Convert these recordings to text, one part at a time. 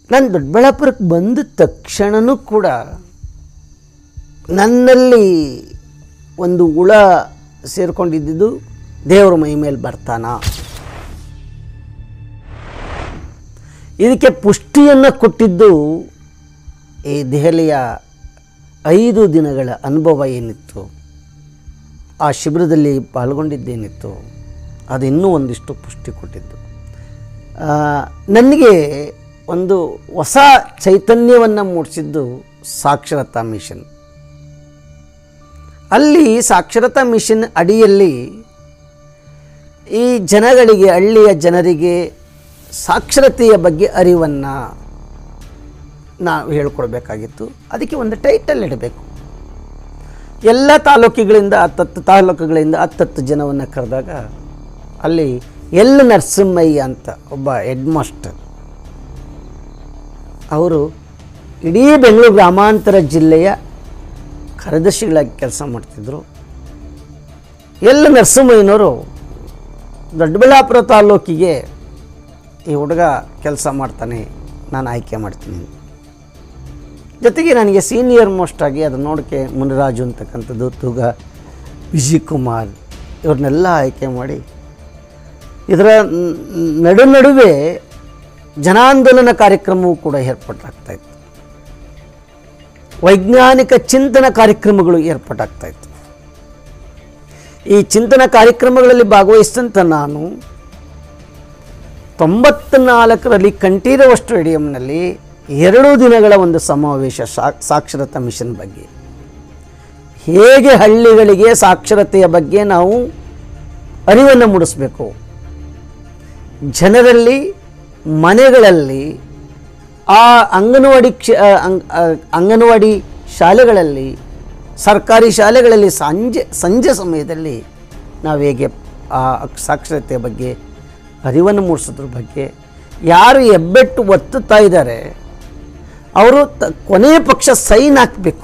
ನಾನು ದೊಡ್ಡಬಳ್ಳಾಪುರಕ್ಕೆ ಬಂದ ತಕ್ಷಣನೂ ಕೂಡ ನನ್ನಲ್ಲಿ ಒಂದು ಹುಳ ಸೇರ್ಕೊಂಡಿದ್ದು ದೇವ್ರ ಮೈ ಮೇಲೆ ಬರ್ತಾನ ಇದಕ್ಕೆ ಪುಷ್ಟಿಯನ್ನು ಕೊಟ್ಟಿದ್ದು ಈ ದೆಹಲಿಯ ಐದು ದಿನಗಳ ಅನುಭವ ಏನಿತ್ತು ಆ ಶಿಬಿರದಲ್ಲಿ ಪಾಲ್ಗೊಂಡಿದ್ದೇನಿತ್ತು ಅದು ಇನ್ನೂ ಒಂದಿಷ್ಟು ಪುಷ್ಟಿ ಕೊಟ್ಟಿದ್ದು ಆ, ನನಗೆ ಒಂದು ಹೊಸ ಚೈತನ್ಯವನ್ನು ಮೂಡಿಸಿದ್ದು ಸಾಕ್ಷರತಾ ಮಿಷನ್ ಅಲ್ಲಿ ಸಾಕ್ಷರತಾ ಮಿಷನ್ ಅಡಿಯಲ್ಲಿ ಈ ಜನಗಳಿಗೆ ಹಳ್ಳಿಯ ಜನರಿಗೆ ಸಾಕ್ಷರತೆಯ ಬಗ್ಗೆ ಅರಿವನ್ನು ನಾವು ಹೇಳ್ಕೊಡ್ಬೇಕಾಗಿತ್ತು ಅದಕ್ಕೆ ಒಂದು ಟೈಟಲ್ ಇಡಬೇಕು ಎಲ್ಲ ತಾಲೂಕುಗಳಿಂದ ಹತ್ತತ್ತು ತಾಲೂಕುಗಳಿಂದ ಹತ್ತತ್ತು ಜನವನ್ನು ಕರೆದಾಗ ಅಲ್ಲಿ ಎಲ್ ನರಸಿಂಹಯ್ಯ ಅಂತ ಒಬ್ಬ ಹೆಡ್ ಮಾಸ್ಟರ್ ಅವರು ಇಡೀ ಬೆಂಗಳೂರು ಗ್ರಾಮಾಂತರ ಜಿಲ್ಲೆಯ ಕಾರ್ಯದರ್ಶಿಗಳಾಗಿ ಕೆಲಸ ಮಾಡ್ತಿದ್ರು ಎಲ್ ನರಸಿಂಹಯ್ಯನವರು ದೊಡ್ಡಬಳ್ಳಾಪುರ ತಾಲೂಕಿಗೆ ಈ ಹುಡುಗ ಕೆಲಸ ಮಾಡ್ತಾನೆ ನಾನು ಆಯ್ಕೆ ಮಾಡ್ತೀನಿ ಜೊತೆಗೆ ನನಗೆ ಸೀನಿಯರ್ ಮೋಸ್ಟ್ ಆಗಿ ಅದು ನೋಡೋಕ್ಕೆ ಮುನಿರಾಜು ಅಂತಕ್ಕಂಥದ್ದು ತೂಗ ವಿಜಯ್ ಕುಮಾರ್ ಇವ್ರನ್ನೆಲ್ಲ ಆಯ್ಕೆ ಮಾಡಿ ಇದರ ನ್- ನಡು ನಡುವೆ ಜನಾಂದೋಲನ ಕಾರ್ಯಕ್ರಮವೂ ಕೂಡ ಏರ್ಪಾಟಾಗ್ತಾ ಇತ್ತು ವೈಜ್ಞಾನಿಕ ಚಿಂತನ ಕಾರ್ಯಕ್ರಮಗಳು ಏರ್ಪಾಟಾಗ್ತಾ ಇತ್ತು ಈ ಚಿಂತನ ಕಾರ್ಯಕ್ರಮಗಳಲ್ಲಿ ಭಾಗವಹಿಸಿದಂಥ ನಾನು ತೊಂಬತ್ನಾಲ್ಕರಲ್ಲಿ ಕಂಠೀರವ ಸ್ಟೇಡಿಯಂನಲ್ಲಿ ಎರಡು ದಿನಗಳ ಒಂದು ಸಮಾವೇಶ ಸಾ- ಸಾಕ್ಷರತಾ ಮಿಷನ್ ಬಗ್ಗೆ ಹೇಗೆ ಹಳ್ಳಿಗಳಿಗೆ ಸಾಕ್ಷರತೆಯ ಬಗ್ಗೆ ನಾವು ಅರಿವನ್ನು ಮೂಡಿಸಬೇಕು ಜನರಲ್ಲಿ ಮನೆಗಳಲ್ಲಿ ಆ ಅಂಗನವಾಡಿ ಕ್ಷ ಆ, ಅಂಗ್- ಆ, ಅಂಗನವಾಡಿ ಶಾಲೆಗಳಲ್ಲಿ ಸರ್ಕಾರಿ ಶಾಲೆಗಳಲ್ಲಿ ಸಂಜೆ ಸಂಜೆ ಸಮಯದಲ್ಲಿ ನಾವು ಹೇಗೆ ಆ ಸಾಕ್ಷರತೆಯ ಬಗ್ಗೆ ಅರಿವನ್ನು ಮೂಡಿಸೋದ್ರ ಬಗ್ಗೆ ಯಾರು ಹೆಬ್ಬೆಟ್ಟು ಒತ್ತುತ್ತಾ ಇದ್ದಾರೆ ಅವರು ತ ಕೊನೆಯ ಪಕ್ಷ ಸೈನ್ ಹಾಕಬೇಕು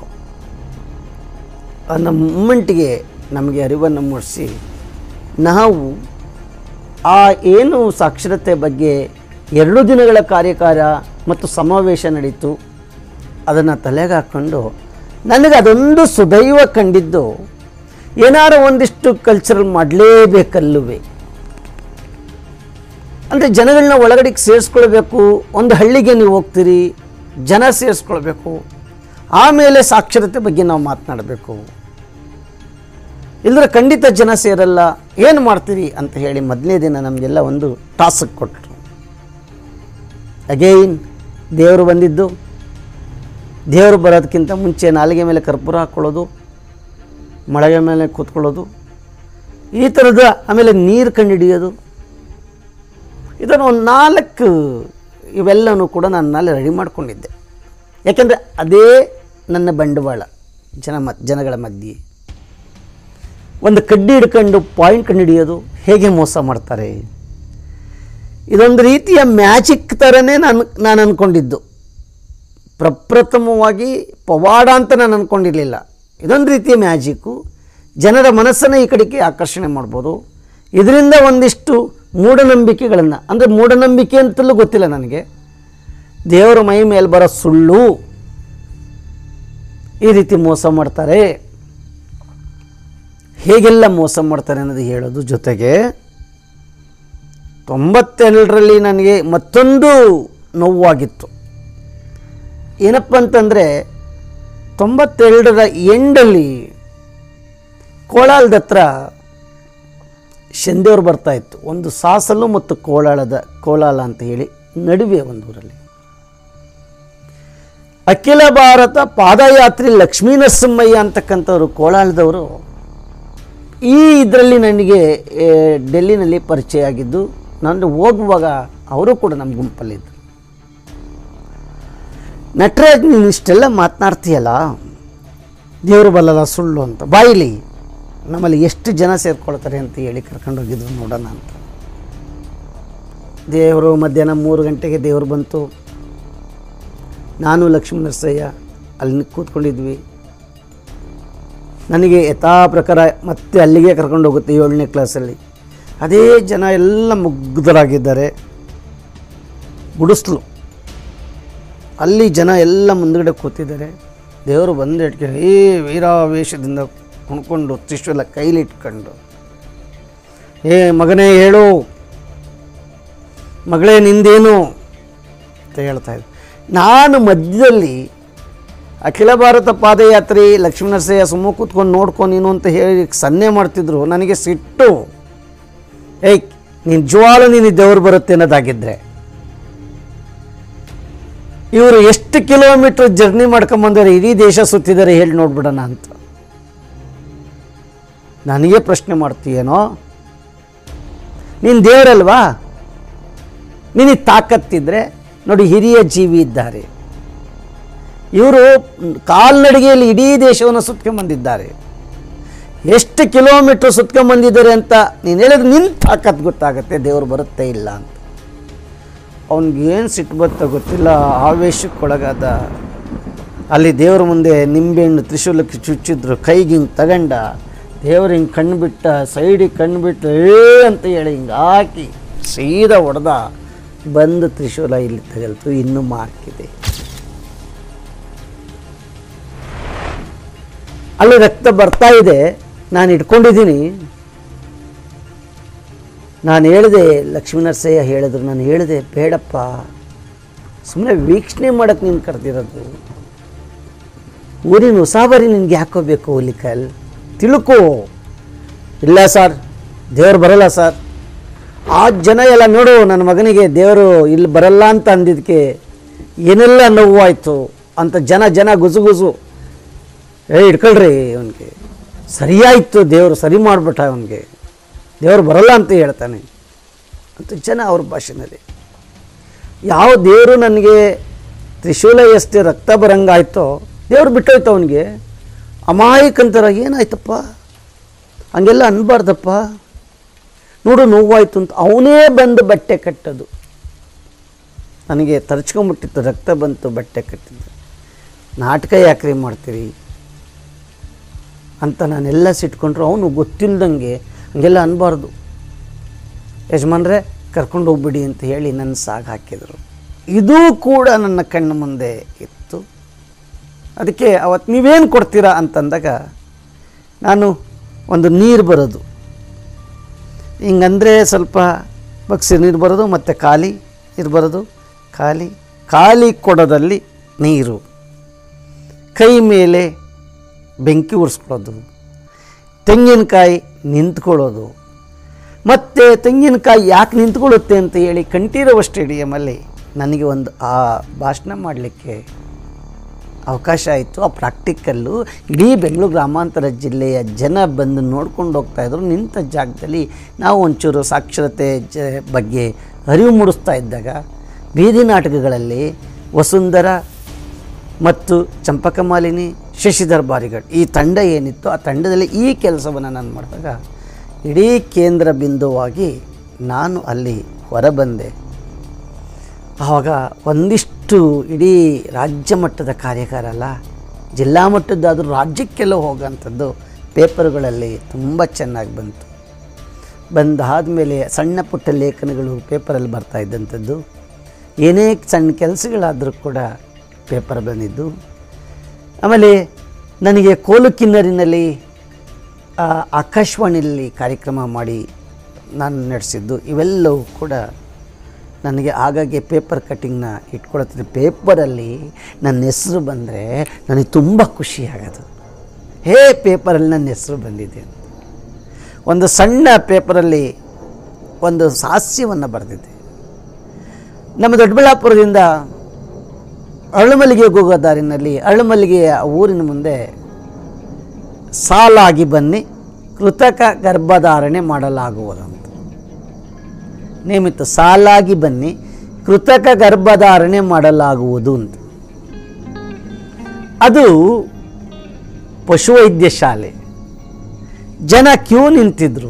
ಅನ್ನೋ ಮೂಮೆಂಟಿಗೆ ನಮಗೆ ಅರಿವನ್ನು ಮೂಡಿಸಿ ನಾವು ಆ ಏನು ಸಾಕ್ಷರತೆ ಬಗ್ಗೆ ಎರಡು ದಿನಗಳ ಕಾರ್ಯಕಾರ ಮತ್ತು ಸಮಾವೇಶ ನಡೀತು ಅದನ್ನು ತಲೆಗೆ ಹಾಕ್ಕೊಂಡು ನನಗೆ ಅದೊಂದು ಸುದೈವ ಕಂಡಿದ್ದು ಏನಾರು ಒಂದಿಷ್ಟು ಕಲ್ಚರಲ್ ಮಾಡಲೇಬೇಕಲ್ಲುವೆ ಅಂದರೆ ಜನಗಳನ್ನ ಒಳಗಡೆಗೆ ಸೇರಿಸ್ಕೊಳ್ಬೇಕು ಒಂದು ಹಳ್ಳಿಗೆ ನೀವು ಹೋಗ್ತೀರಿ ಜನ ಸೇರಿಸ್ಕೊಳ್ಬೇಕು ಆಮೇಲೆ ಸಾಕ್ಷರತೆ ಬಗ್ಗೆ ನಾವು ಮಾತನಾಡಬೇಕು ಇಲ್ಲದ್ರೆ ಖಂಡಿತ ಜನ ಸೇರಲ್ಲ ಏನು ಮಾಡ್ತೀರಿ ಅಂತ ಹೇಳಿ ಮೊದಲನೇ ದಿನ ನಮಗೆಲ್ಲ ಒಂದು ಟಾಸ್ಕ್ ಕೊಟ್ಟರು ಅಗೈನ್ ದೇವರು ಬಂದಿದ್ದು ದೇವರು ಬರೋದಕ್ಕಿಂತ ಮುಂಚೆ ನಾಲಿಗೆ ಮೇಲೆ ಕರ್ಪೂರ ಹಾಕ್ಕೊಳ್ಳೋದು ಮಳೆಗೆ ಮೇಲೆ ಕೂತ್ಕೊಳ್ಳೋದು ಈ ಥರದ ಆಮೇಲೆ ನೀರು ಕಂಡುಹಿಡಿಯೋದು ಇದನ್ನು ಒಂದು ನಾಲ್ಕು ಇವೆಲ್ಲನೂ ಕೂಡ ನಾನು ನಾಳೆ ರೆಡಿ ಮಾಡ್ಕೊಂಡಿದ್ದೆ ಯಾಕೆಂದರೆ ಅದೇ ನನ್ನ ಬಂಡವಾಳ ಜನ ಮ ಜನಗಳ ಮಧ್ಯೆ ಒಂದು ಕಡ್ಡಿ ಹಿಡ್ಕೊಂಡು ಪಾಯಿಂಟ್ ಕಂಡುಹಿಡಿಯೋದು ಹೇಗೆ ಮೋಸ ಮಾಡ್ತಾರೆ ಇದೊಂದು ರೀತಿಯ ಮ್ಯಾಜಿಕ್ ಥರನೇ ನಾನು ನಾನು ಅಂದ್ಕೊಂಡಿದ್ದು ಪ್ರಪ್ರಥಮವಾಗಿ ಪವಾಡ ಅಂತ ನಾನು ಅಂದ್ಕೊಂಡಿರಲಿಲ್ಲ ಇದೊಂದು ರೀತಿಯ ಮ್ಯಾಜಿಕ್ಕು ಜನರ ಮನಸ್ಸನ್ನು ಈ ಕಡೆಗೆ ಆಕರ್ಷಣೆ ಮಾಡ್ಬೋದು ಇದರಿಂದ ಒಂದಿಷ್ಟು ಮೂಢನಂಬಿಕೆಗಳನ್ನು ಅಂದರೆ ಮೂಢನಂಬಿಕೆ ಅಂತಲೂ ಗೊತ್ತಿಲ್ಲ ನನಗೆ ದೇವರ ಮೈ ಮೇಲೆ ಬರೋ ಸುಳ್ಳು ಈ ರೀತಿ ಮೋಸ ಮಾಡ್ತಾರೆ ಹೇಗೆಲ್ಲ ಮೋಸ ಮಾಡ್ತಾರೆ ಅನ್ನೋದು ಹೇಳೋದು ಜೊತೆಗೆ ತೊಂಬತ್ತೆರಡರಲ್ಲಿ ನನಗೆ ಮತ್ತೊಂದು ನೋವಾಗಿತ್ತು ಏನಪ್ಪ ಅಂತಂದರೆ ತೊಂಬತ್ತೆರಡರ ಎಂಡಲ್ಲಿ ಕೋಲಾಳದ ಹತ್ರ ಶಂದೇವ್ರು ಬರ್ತಾ ಇತ್ತು ಒಂದು ಸಾಸಲು ಮತ್ತು ಕೋಲಾಳದ ಕೋಲಾಲ ಅಂತ ಹೇಳಿ ನಡುವೆ ಒಂದು ಊರಲ್ಲಿ ಅಖಿಲ ಭಾರತ ಪಾದಯಾತ್ರಿ ಲಕ್ಷ್ಮೀ ನರಸಿಂಹಯ್ಯ ಅಂತಕ್ಕಂಥವ್ರು ಕೋಲಾಳದವರು ಈ ಇದರಲ್ಲಿ ನನಗೆ ಏ, ಡೆಲ್ಲಿನಲ್ಲಿ ಪರಿಚಯ ಆಗಿದ್ದು ನಾನು ಹೋಗುವಾಗ ಅವರು ಕೂಡ ನಮ್ಮ ಗುಂಪಲ್ಲಿದ್ದರು ನಟರಾಜ್ ನೀನು ಇಷ್ಟೆಲ್ಲ ಮಾತನಾಡ್ತೀಯಲ್ಲ ದೇವರು ಬಲ್ಲಲ್ಲ ಸುಳ್ಳು ಅಂತ ಬಾಯಿಲಿ ನಮ್ಮಲ್ಲಿ ಎಷ್ಟು ಜನ ಸೇರ್ಕೊಳ್ತಾರೆ ಅಂತ ಹೇಳಿ ಕರ್ಕೊಂಡು ಹೋಗಿದ್ರು ನೋಡೋಣ ಅಂತ ದೇವರು ಮಧ್ಯಾಹ್ನ ಮೂರು ಗಂಟೆಗೆ ದೇವರು ಬಂತು ನಾನು ಲಕ್ಷ್ಮೀ ನರಸಯ್ಯ ಅಲ್ಲಿ ಕೂತ್ಕೊಂಡಿದ್ವಿ ನನಗೆ ಯಥಾ ಪ್ರಕಾರ ಮತ್ತೆ ಅಲ್ಲಿಗೆ ಕರ್ಕೊಂಡು ಹೋಗುತ್ತೆ ಏಳನೇ ಕ್ಲಾಸಲ್ಲಿ ಅದೇ ಜನ ಎಲ್ಲ ಮುಗ್ಧರಾಗಿದ್ದಾರೆ ಗುಡಿಸ್ಲು ಅಲ್ಲಿ ಜನ ಎಲ್ಲ ಮುಂದ್ಗಡೆ ಕೂತಿದ್ದಾರೆ ದೇವರು ಬಂದು ಇಟ್ಕೊಂಡು ಏ ವೀರಾವೇಶದಿಂದ ಕುಣ್ಕೊಂಡು ತ್ರಿಶೂಲ ಕೈಲಿಟ್ಕೊಂಡು ಏ ಮಗನೇ ಹೇಳು ಮಗಳೇ ನಿಂದೇನು ಅಂತ ಹೇಳ್ತಾ ಇದ್ದೆ ನಾನು ಮಧ್ಯದಲ್ಲಿ ಅಖಿಲ ಭಾರತ ಪಾದಯಾತ್ರೆ ಲಕ್ಷ್ಮೀನರಸಯ್ಯ ಸುಮ್ಮ ಕೂತ್ಕೊಂಡು ನೋಡ್ಕೊ ನೀನು ಅಂತ ಹೇಳಿ ಸನ್ನೆ ಮಾಡ್ತಿದ್ರು ನನಗೆ ಸಿಟ್ಟು ಏಯ್ ನೀನು ಜುವಾಲು ನೀನು ದೇವ್ರು ಬರುತ್ತೆ ಅನ್ನೋದಾಗಿದ್ದರೆ ಇವರು ಎಷ್ಟು ಕಿಲೋಮೀಟ್ರ್ ಜರ್ನಿ ಮಾಡ್ಕೊಂಬಂದರೆ ಇಡೀ ದೇಶ ಸುತ್ತಿದ್ದಾರೆ ಹೇಳಿ ನೋಡ್ಬಿಡೋಣ ಅಂತ ನನಗೆ ಪ್ರಶ್ನೆ ಮಾಡ್ತೀಯೇನೋ ನೀನು ದೇವರಲ್ವಾ ನಿನಗೆ ತಾಕತ್ತಿದ್ರೆ ನೋಡಿ ಹಿರಿಯ ಜೀವಿ ಇದ್ದಾರೆ ಇವರು ಕಾಲ್ನಡಿಗೆಯಲ್ಲಿ ಇಡೀ ದೇಶವನ್ನು ಸುತ್ಕೊಂಬಂದಿದ್ದಾರೆ ಎಷ್ಟು ಕಿಲೋಮೀಟ್ರ್ ಸುತ್ಕೊಂಬಂದಿದ್ದಾರೆ ಅಂತ ನೀನು ಹೇಳಿದ್ರೆ ನಿನ್ನ ತಾಕತ್ತು ಗೊತ್ತಾಗುತ್ತೆ ದೇವರು ಬರುತ್ತೆ ಇಲ್ಲ ಅಂತ ಅವನಿಗೇನು ಸಿಟ್ಟು ಬತ್ತ ಗೊತ್ತಿಲ್ಲ ಆವೇಶಕ್ಕೊಳಗಾದ ಅಲ್ಲಿ ದೇವ್ರ ಮುಂದೆ ನಿಂಬೆಹಣ್ಣು ತ್ರಿಶೂಲಕ್ಕೆ ಚುಚ್ಚಿದ್ರು ಕೈಗೆ ಹಿಂಗೆ ತಗಂಡ ದೇವ್ರು ಹಿಂಗೆ ಕಣ್ಣು ಬಿಟ್ಟ ಸೈಡಿಗೆ ಕಣ್ಣು ಬಿಟ್ಟ ಏ ಅಂತ ಹೇಳಿ ಹಿಂಗೆ ಹಾಕಿ ಸೀದಾ ಹೊಡೆದ ಬಂದು ತ್ರಿಶೂಲ ಇಲ್ಲಿ ತಗಲ್ತು ಇನ್ನೂ ಮಾರ್ಕಿದೆ ಅಲ್ಲಿ ರಕ್ತ ಬರ್ತಾ ಇದೆ ನಾನು ಇಟ್ಕೊಂಡಿದ್ದೀನಿ ನಾನು ಹೇಳಿದೆ ಲಕ್ಷ್ಮೀನರಸಯ್ಯ ಹೇಳಿದ್ರು ನಾನು ಹೇಳಿದೆ ಬೇಡಪ್ಪ ಸುಮ್ಮನೆ ವೀಕ್ಷಣೆ ಮಾಡೋಕ್ಕೆ ನೀನು ಕರೆದಿರೋದು ಊರಿನ ಉಸಾಬರಿ ನಿನ್ಗೆ ಯಾಕೋಬೇಕು ಹುಲಿಕಲ್ ತಿಳ್ಕೋ ಇಲ್ಲ ಸರ್ ದೇವ್ರು ಬರಲ್ಲ ಸರ್ ಆ ಜನ ಎಲ್ಲ ನೋಡು ನನ್ನ ಮಗನಿಗೆ ದೇವರು ಇಲ್ಲಿ ಬರಲ್ಲ ಅಂತ ಅಂದಿದ್ದಕ್ಕೆ ಏನೆಲ್ಲ ನೋವಾಯಿತು ಅಂತ ಜನ ಜನ ಗುಸು ಗುಸು ಏ ಇಟ್ಕೊಳ್ರಿ ಅವನಿಗೆ ಸರಿಯಾಯಿತು ದೇವರು ಸರಿ ಮಾಡಿಬಿಟ್ಟ ಅವನಿಗೆ ದೇವರು ಬರಲ್ಲ ಅಂತ ಹೇಳ್ತಾನೆ ಅಂತ ಜನ ಅವ್ರ ಭಾಷೆನಲ್ಲಿ ಯಾವ ದೇವರು ನನಗೆ ತ್ರಿಶೂಲ ಎಷ್ಟು ರಕ್ತ ಬರಂಗಾಯ್ತೋ ದೇವ್ರು ಬಿಟ್ಟೋಯ್ತು ಅವನಿಗೆ ಅಮಾಯಕಂತರ ಏನಾಯ್ತಪ್ಪ ಹಂಗೆಲ್ಲ ಅನ್ಬಾರ್ದಪ್ಪ ನೋಡು ನೋವಾಯ್ತು ಅಂತ ಅವನೇ ಬಂದು ಬಟ್ಟೆ ಕಟ್ಟೋದು ನನಗೆ ತರ್ಚ್ಕೊಂಬಿಟ್ಟಿತ್ತು ರಕ್ತ ಬಂತು ಬಟ್ಟೆ ಕಟ್ಟಿದ್ದು ನಾಟಕ ಯಾಕ್ರಿ ಮಾಡ್ತೀರಿ ಅಂತ ನಾನೆಲ್ಲ ಸಿಟ್ಕೊಂಡ್ರು ಅವನು ಗೊತ್ತಿಲ್ದಂಗೆ ಹಂಗೆಲ್ಲ ಅನ್ಬಾರ್ದು ಯಜಮಾನ್ರೆ ಕರ್ಕೊಂಡು ಹೋಗ್ಬಿಡಿ ಅಂತ ಹೇಳಿ ನನ್ನ ಸಾಗ ಹಾಕಿದರು ಇದೂ ಕೂಡ ನನ್ನ ಕಣ್ಣು ಮುಂದೆ ಇತ್ತು ಅದಕ್ಕೆ ಅವತ್ತು ನೀವೇನು ಕೊಡ್ತೀರಾ ಅಂತಂದಾಗ ನಾನು ಒಂದು ನೀರು ಬರೋದು ಹಿಂಗಂದರೆ ಸ್ವಲ್ಪ ಬಗ್ಸಿ ನೀರು ಬರೋದು ಮತ್ತು ಖಾಲಿ ನೀರು ಬರೋದು ಖಾಲಿ ಖಾಲಿ ಕೊಡದಲ್ಲಿ ನೀರು ಕೈ ಮೇಲೆ ಬೆಂಕಿ ಉರಿಸ್ಕೊಳ್ಳೋದು ತೆಂಗಿನಕಾಯಿ ನಿಂತ್ಕೊಳ್ಳೋದು ಮತ್ತು ತೆಂಗಿನಕಾಯಿ ಯಾಕೆ ನಿಂತ್ಕೊಳ್ಳುತ್ತೆ ಅಂತ ಹೇಳಿ ಕಂಠೀರವ ಸ್ಟೇಡಿಯಮಲ್ಲಿ ನನಗೆ ಒಂದು ಆ ಭಾಷಣ ಮಾಡಲಿಕ್ಕೆ ಅವಕಾಶ ಆಯಿತು ಆ ಪ್ರಾಕ್ಟಿಕಲ್ಲು ಇಡೀ ಬೆಂಗಳೂರು ಗ್ರಾಮಾಂತರ ಜಿಲ್ಲೆಯ ಜನ ಬಂದು ನೋಡ್ಕೊಂಡು ಹೋಗ್ತಾಯಿದ್ರು ನಿಂತ ಜಾಗದಲ್ಲಿ ನಾವು ಒಂಚೂರು ಸಾಕ್ಷರತೆ ಜ ಬಗ್ಗೆ ಅರಿವು ಮೂಡಿಸ್ತಾ ಇದ್ದಾಗ ಬೀದಿ ನಾಟಕಗಳಲ್ಲಿ ವಸುಂಧರ ಮತ್ತು ಚಂಪಕಮಾಲಿನಿ ಶಶಿಧರ್ ಬಾರಿಗಡ್ ಈ ತಂಡ ಏನಿತ್ತು ಆ ತಂಡದಲ್ಲಿ ಈ ಕೆಲಸವನ್ನು ನಾನು ಮಾಡಿದಾಗ ಇಡೀ ಕೇಂದ್ರ ಬಿಂದುವಾಗಿ ನಾನು ಅಲ್ಲಿ ಹೊರಬಂದೆ ಆವಾಗ ಒಂದಿಷ್ಟು ಇಡೀ ರಾಜ್ಯ ಮಟ್ಟದ ಕಾರ್ಯಕಾರ ಅಲ್ಲ ಜಿಲ್ಲಾ ಮಟ್ಟದ್ದಾದರೂ ರಾಜ್ಯಕ್ಕೆಲ್ಲ ಹೋಗೋಂಥದ್ದು ಪೇಪರ್ಗಳಲ್ಲಿ ತುಂಬ ಚೆನ್ನಾಗಿ ಬಂತು ಬಂದಾದಮೇಲೆ ಸಣ್ಣ ಪುಟ್ಟ ಲೇಖನಗಳು ಪೇಪರಲ್ಲಿ ಬರ್ತಾ ಇದ್ದಂಥದ್ದು ಏನೇ ಸಣ್ಣ ಕೆಲಸಗಳಾದರೂ ಕೂಡ ಪೇಪರ್ ಬಂದಿದ್ದು ಆಮೇಲೆ ನನಗೆ ಕೋಲು ಕಿನ್ನರಿನಲ್ಲಿ ಆ, ಆಕಾಶವಾಣಿಯಲ್ಲಿ ಕಾರ್ಯಕ್ರಮ ಮಾಡಿ ನಾನು ನಡೆಸಿದ್ದು ಇವೆಲ್ಲವೂ ಕೂಡ ನನಗೆ ಆಗಾಗ್ಗೆ ಪೇಪರ್ ಕಟ್ಟಿಂಗ್ನ ಇಟ್ಕೊಳ್ತಿದ್ದೆ ಪೇಪರಲ್ಲಿ ನನ್ನ ಹೆಸರು ಬಂದರೆ ನನಗೆ ತುಂಬ ಖುಷಿಯಾಗೋದು ಹೇ ಪೇಪರಲ್ಲಿ ನನ್ನ ಹೆಸರು ಬಂದಿದೆ ಅಂತ ಒಂದು ಸಣ್ಣ ಪೇಪರಲ್ಲಿ ಒಂದು ಹಾಸ್ಯವನ್ನು ಬರೆದಿದ್ದೆ ನಮ್ಮ ದೊಡ್ಡಬಳ್ಳಾಪುರದಿಂದ ಅರಳುಮಲ್ಲಿಗೆ ಹೋಗೋ ದಾರಿನಲ್ಲಿ ಅರಳುಮಲ್ಲಿಗೆಯ ಊರಿನ ಮುಂದೆ ಸಾಲಾಗಿ ಬನ್ನಿ ಕೃತಕ ಗರ್ಭಧಾರಣೆ ಮಾಡಲಾಗುವುದಂತ ನೇಮಿತ ಸಾಲಾಗಿ ಬನ್ನಿ ಕೃತಕ ಗರ್ಭಧಾರಣೆ ಮಾಡಲಾಗುವುದು ಅಂತ ಅದು ಪಶುವೈದ್ಯ ಶಾಲೆ ಜನ ಕ್ಯೂ ನಿಂತಿದ್ರು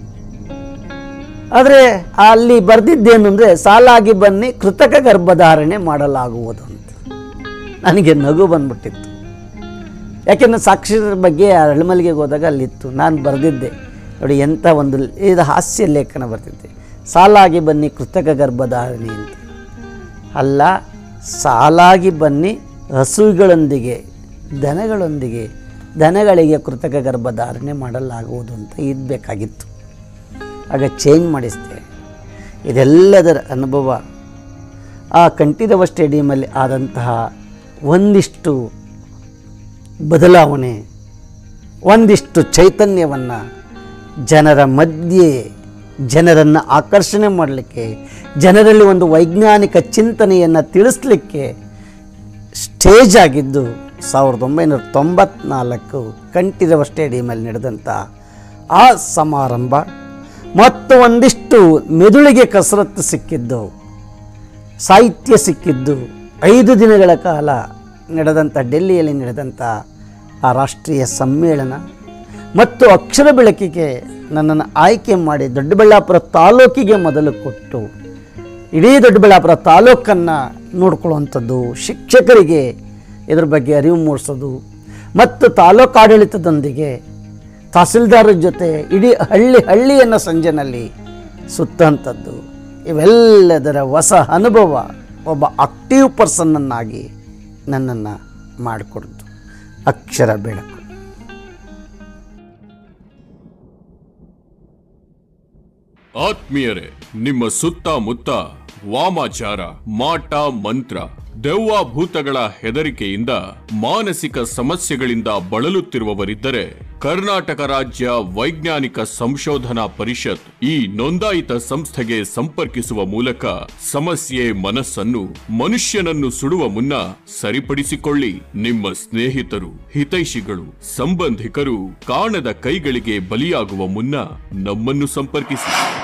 ಆದರೆ ಅಲ್ಲಿ ಬರೆದಿದ್ದೇನು ಅಂದರೆ ಸಾಲಾಗಿ ಬನ್ನಿ ಕೃತಕ ಗರ್ಭಧಾರಣೆ ಮಾಡಲಾಗುವುದು ಅಂತ ನನಗೆ ನಗು ಬಂದ್ಬಿಟ್ಟಿತ್ತು ಯಾಕೆಂದರೆ ಸಾಕ್ಷರರ ಬಗ್ಗೆ ಅರಳಮಲ್ಲಿಗೆ ಹೋದಾಗ ಅಲ್ಲಿತ್ತು ನಾನು ಬರೆದಿದ್ದೆ ನೋಡಿ ಎಂಥ ಒಂದು ಇದು ಹಾಸ್ಯ ಲೇಖನ ಬರ್ತಿದ್ದೆ ಸಾಲಾಗಿ ಬನ್ನಿ ಕೃತಕ ಗರ್ಭಧಾರಣೆ ಅಂತ ಅಲ್ಲ ಸಾಲಾಗಿ ಬನ್ನಿ ಹಸುಗಳೊಂದಿಗೆ ದನಗಳೊಂದಿಗೆ ದನಗಳಿಗೆ ಕೃತಕ ಗರ್ಭಧಾರಣೆ ಮಾಡಲಾಗುವುದು ಅಂತ ಇದ್ಬೇಕಾಗಿತ್ತು ಆಗ ಚೇಂಜ್ ಮಾಡಿಸಿದೆ ಇದೆಲ್ಲದರ ಅನುಭವ ಆ ಕಂಠೀರವ ಸ್ಟೇಡಿಯಮಲ್ಲಿ ಆದಂತಹ ಒಂದಿಷ್ಟು ಬದಲಾವಣೆ ಒಂದಿಷ್ಟು ಚೈತನ್ಯವನ್ನು ಜನರ ಮಧ್ಯೆ ಜನರನ್ನು ಆಕರ್ಷಣೆ ಮಾಡಲಿಕ್ಕೆ ಜನರಲ್ಲಿ ಒಂದು ವೈಜ್ಞಾನಿಕ ಚಿಂತನೆಯನ್ನು ತಿಳಿಸ್ಲಿಕ್ಕೆ ಸ್ಟೇಜ್ ಆಗಿದ್ದು ಸಾವಿರದ ಒಂಬೈನೂರ ತೊಂಬತ್ನಾಲ್ಕು ಕಂಠೀರವ ಸ್ಟೇಡಿಯಮಲ್ಲಿ ನಡೆದಂಥ ಆ ಸಮಾರಂಭ ಮತ್ತು ಒಂದಿಷ್ಟು ಮೆದುಳಿಗೆ ಕಸರತ್ತು ಸಿಕ್ಕಿದ್ದು ಸಾಹಿತ್ಯ ಸಿಕ್ಕಿದ್ದು ಐದು ದಿನಗಳ ಕಾಲ ನಡೆದಂಥ ಡೆಲ್ಲಿಯಲ್ಲಿ ನಡೆದಂಥ ಆ ರಾಷ್ಟ್ರೀಯ ಸಮ್ಮೇಳನ ಮತ್ತು ಅಕ್ಷರ ಬೆಳಕಿಗೆ ನನ್ನನ್ನು ಆಯ್ಕೆ ಮಾಡಿ ದೊಡ್ಡಬಳ್ಳಾಪುರ ತಾಲೂಕಿಗೆ ಮೊದಲು ಕೊಟ್ಟು ಇಡೀ ದೊಡ್ಡಬಳ್ಳಾಪುರ ತಾಲೂಕನ್ನು ನೋಡ್ಕೊಳ್ಳುವಂಥದ್ದು ಶಿಕ್ಷಕರಿಗೆ ಇದ್ರ ಬಗ್ಗೆ ಅರಿವು ಮೂಡಿಸೋದು ಮತ್ತು ತಾಲೂಕು ಆಡಳಿತದೊಂದಿಗೆ ತಹಸೀಲ್ದಾರರ ಜೊತೆ ಇಡೀ ಹಳ್ಳಿ ಹಳ್ಳಿಯನ್ನು ಸಂಜೆನಲ್ಲಿ ಸುತ್ತಂಥದ್ದು ಇವೆಲ್ಲದರ ಹೊಸ ಅನುಭವ ಒಬ್ಬ ಆಕ್ಟಿವ್ ಪರ್ಸನ್ನನ್ನಾಗಿ ನನ್ನನ್ನು ಮಾಡಿಕೊಡ್ತು ಅಕ್ಷರ ಬೆಳಕು ಆತ್ಮೀಯರೇ ನಿಮ್ಮ ಸುತ್ತಮುತ್ತ ವಾಮಾಚಾರ ಮಾಟ ಮಂತ್ರ ದೆವ್ವ ಭೂತಗಳ ಹೆದರಿಕೆಯಿಂದ ಮಾನಸಿಕ ಸಮಸ್ಯೆಗಳಿಂದ ಬಳಲುತ್ತಿರುವವರಿದ್ದರೆ ಕರ್ನಾಟಕ ರಾಜ್ಯ ವೈಜ್ಞಾನಿಕ ಸಂಶೋಧನಾ ಪರಿಷತ್ ಈ ನೋಂದಾಯಿತ ಸಂಸ್ಥೆಗೆ ಸಂಪರ್ಕಿಸುವ ಮೂಲಕ ಸಮಸ್ಯೆ ಮನಸ್ಸನ್ನು ಮನುಷ್ಯನನ್ನು ಸುಡುವ ಮುನ್ನ ಸರಿಪಡಿಸಿಕೊಳ್ಳಿ ನಿಮ್ಮ ಸ್ನೇಹಿತರು ಹಿತೈಷಿಗಳು ಸಂಬಂಧಿಕರು ಕಾಣದ ಕೈಗಳಿಗೆ ಬಲಿಯಾಗುವ ಮುನ್ನ ನಮ್ಮನ್ನು ಸಂಪರ್ಕಿಸಿ